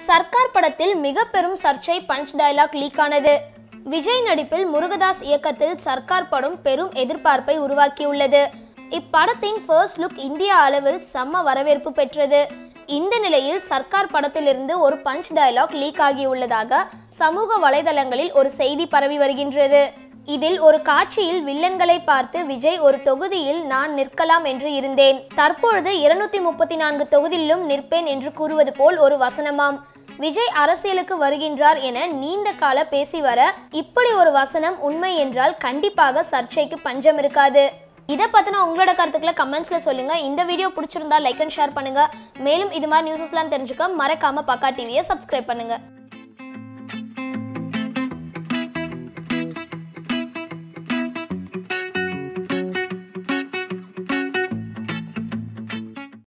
சர்க்கார் படத்தில் மிக பெரும் சர்ச்சை பஞ்ச் டயலாக் லீக் ஆனது விஜய் நடிப்பில் முருகதாஸ் இயக்கத்தில் சர்க்கார் படம் பெரும் எதிர்பார்ப்பை உருவாக்கியுள்ளது இப்படத்தின் ஃபர்ஸ்ட் லுக் இந்திய அளவில் செம்ம வரவேற்பு பெற்றது இந்த நிலையில் சர்க்கார் படத்திலிருந்து ஒரு பஞ்ச் டயலாக் லீக் ஆகியுள்ளதாக சமூக வலைதளங்களில் ஒரு செய்தி பரவி வருகின்றது இதில் ஒரு காட்சியில் வில்லன்களை பார்த்து விஜய் ஒரு தொகுதியில் நான் நிற்கலாம் என்று இருந்தேன் தற்பொழுது இருநூத்தி முப்பத்தி நான்கு தொகுதியிலும் நிற்பேன் என்று கூறுவது போல் ஒரு வசனமாம் விஜய் அரசியலுக்கு வருகின்றார் என நீண்ட கால பேசி வர இப்படி ஒரு வசனம் உண்மை என்றால் கண்டிப்பாக சர்ச்சைக்கு பஞ்சம் இருக்காது இதை பற்றின உங்களோட கருத்துக்களை கமெண்ட்ஸில் சொல்லுங்கள் இந்த வீடியோ பிடிச்சிருந்தா லைக் அண்ட் ஷேர் பண்ணுங்கள் மேலும் இது மாதிரி நியூஸஸ்லாம் தெரிஞ்சுக்க மறக்காமல் பக்கா டிவியை சப்ஸ்கிரைப் பண்ணுங்கள்